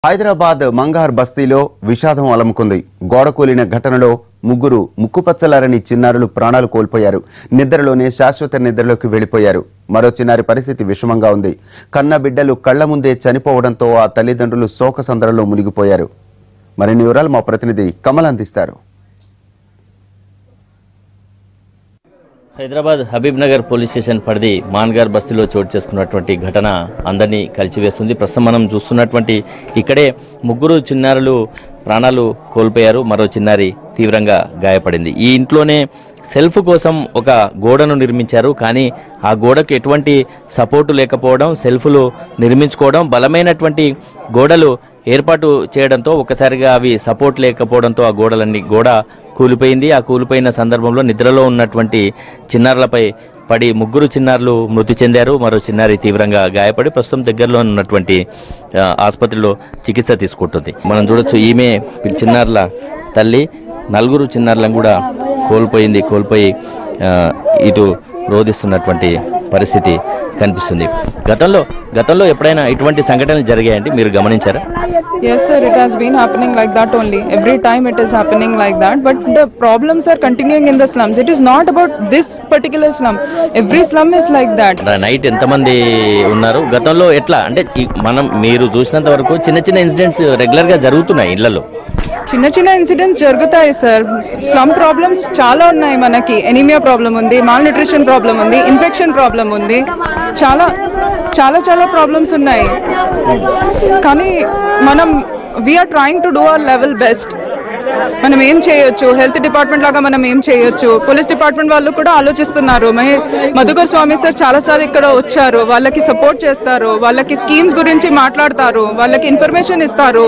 హైదరాబాద్ మంగార్ బస్తీలో విషాదం అలముకుంది గోడ కూలిన ఘటనలో ముగ్గురు ముక్కుపచ్చలారని చిన్నారులు ప్రాణాలు కోల్పోయారు నిద్రలోనే శాశ్వత నిద్రలోకి వెళ్లిపోయారు మరో చిన్నారి పరిస్థితి విషమంగా ఉంది కన్న బిడ్డలు కళ్ల ముందే చనిపోవడంతో ఆ తల్లిదండ్రులు శోకసంద్రంలో మునిగిపోయారు మరిన్ని వివరాలు మా ప్రతినిధి కమల్ అందిస్తారు హైదరాబాద్ హబీబ్ నగర్ పోలీస్ స్టేషన్ పరిధి మాన్గార్ బస్తీలో చోటు చేసుకున్నటువంటి ఘటన అందరినీ కలిచివేస్తుంది ప్రస్తుతం మనం చూస్తున్నటువంటి ఇక్కడే ముగ్గురు చిన్నారులు ప్రాణాలు కోల్పోయారు మరో చిన్నారి తీవ్రంగా గాయపడింది ఈ ఇంట్లోనే సెల్ఫ్ కోసం ఒక గోడను నిర్మించారు కానీ ఆ గోడకు ఎటువంటి సపోర్టు లేకపోవడం సెల్ఫ్లు నిర్మించుకోవడం బలమైనటువంటి గోడలు ఏర్పాటు చేయడంతో ఒకసారిగా అవి సపోర్ట్ లేకపోవడంతో ఆ గోడలన్నీ గోడ కూలిపోయింది ఆ కూలిపోయిన సందర్భంలో నిద్రలో ఉన్నటువంటి చిన్నారులపై పడి ముగ్గురు చిన్నారులు మృతి చెందారు మరో చిన్నారి తీవ్రంగా గాయపడి ప్రస్తుతం దగ్గరలో ఉన్నటువంటి ఆ, ఆసుపత్రిలో చికిత్స తీసుకుంటుంది మనం చూడొచ్చు ఈమె చిన్నారుల తల్లి నలుగురు చిన్నారులను కూడా కోల్పోయింది కోల్పోయి ఆ, ఇటు రోధిస్తున్నటువంటి పరిస్థితి కనిపిస్తుంది గతంలో గతంలో ఎప్పుడైనా ఇటువంటి సంఘటనలు జరిగాయంటే మీరు గమనించారా Yes, sir, it has been happening like that only. Every time it is happening like that. But the problems are continuing in the slums. It is not about this particular slum. Every slum is like that. Night ఎంతమంది ఉన్నారు గతంలో ఎట్లా అంటే ఈ మనం మీరు చూసినంత వరకు చిన్న చిన్న ఇన్సిడెంట్స్ రెగ్యులర్ గా జరుగుతున్నాయి ఇళ్లలో చిన్న చిన్న ఇన్సిడెంట్స్ జరుగుతాయి సార్ స్లమ్ ప్రాబ్లమ్స్ చాలా ఉన్నాయి మనకి ఎనీమియా ప్రాబ్లం ఉంది మాల్ న్యూట్రిషన్ ప్రాబ్లం ఉంది ఇన్ఫెక్షన్ ప్రాబ్లం ఉంది చాలా చాలా చాలా ప్రాబ్లమ్స్ ఉన్నాయి కానీ మనం we're trying to do our level best మనం ఏం చేయొచ్చు హెల్త్ డిపార్ట్మెంట్ లాగా మనం ఏం చేయొచ్చు పోలీస్ డిపార్ట్మెంట్ వాళ్ళు కూడా ఆలోచిస్తున్నారు మహే మధుకర్ స్వామి సార్ చాలాసార్లు ఇక్కడ వచ్చారు వాళ్ళకి సపోర్ట్ చేస్తారు వాళ్ళకి స్కీమ్స్ గురించి మాట్లాడతారు వాళ్ళకి ఇన్ఫర్మేషన్ ఇస్తారు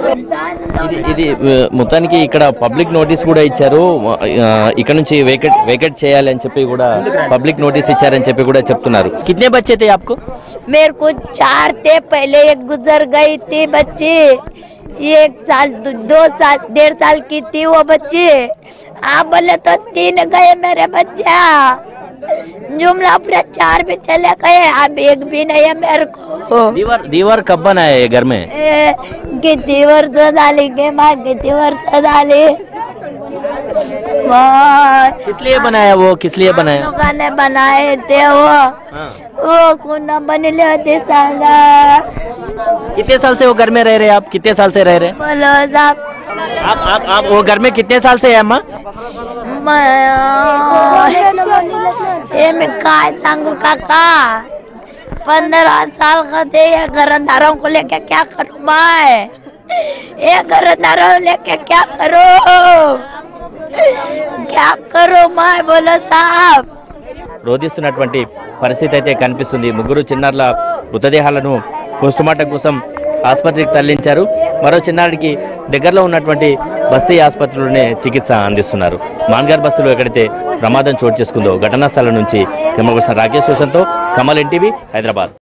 ఇది ఇది ఆ, మొత్తానికి ఇక్కడ పబ్లిక్ నోటీస్ కూడా ఇచ్చారు ఆ, ఇక్కడ నుంచి వేకెట్ వేకెట్ చేయాలి అని చెప్పి కూడా పబ్లిక్ నోటీస్ ఇచ్చారని చెప్పి కూడా చెప్తున్నారు కితనే బచ్చే తే आपको मेरे को चार थे पहले एक गुजर गई थी बच्ची एक साल दो, दो साल डेढ़ साल की थी वो बच्ची आप बोले तो तीन गए मेरे बच्चा जुमला पूरा चार भी चले गए अब एक भी नहीं है मेरे को दीवार दीवार कब बनाया है घर में ए, कितनी वर्ष झाली गे माँ किती वर्ष झाली माँ, किस लिए बनाया वो किस लिए बनाया लोगों ने बनाए थे वो हाँ। वो कुंडा बनले होते सांगा कितने साल से वो घर में रह रहे हैं आप कितने साल से रह रहे हैं बोलो साहब आप आप आप वो घर में कितने साल से है अम्मा मैं ये मैं काय सांगू काका पंद्रह साल का थे ये घरदारों को लेके क्या करूँ मैं ये घरदारों लेके क्या करूँ क्या करूँ मैं बोलो साहब రోధిస్తున్నటువంటి పరిస్థితి అయితే కనిపిస్తుంది ముగ్గురు చిన్నారుల మృతదేహాలను పోస్టుమార్టం కోసం ఆసుపత్రికి తరలించారు మరో చిన్నారికి దగ్గరలో ఉన్నటువంటి బస్తీ ఆసుపత్రిలోనే చికిత్స అందిస్తున్నారు మాన్గార్ బస్తీలో ఎక్కడైతే ప్రమాదం చోటు చేసుకుందో ఘటనా స్థలం నుంచి కెమెరా పర్సన్ రాకేష్ రోషన్తో కమల్ ఎన్టీవీ హైదరాబాద్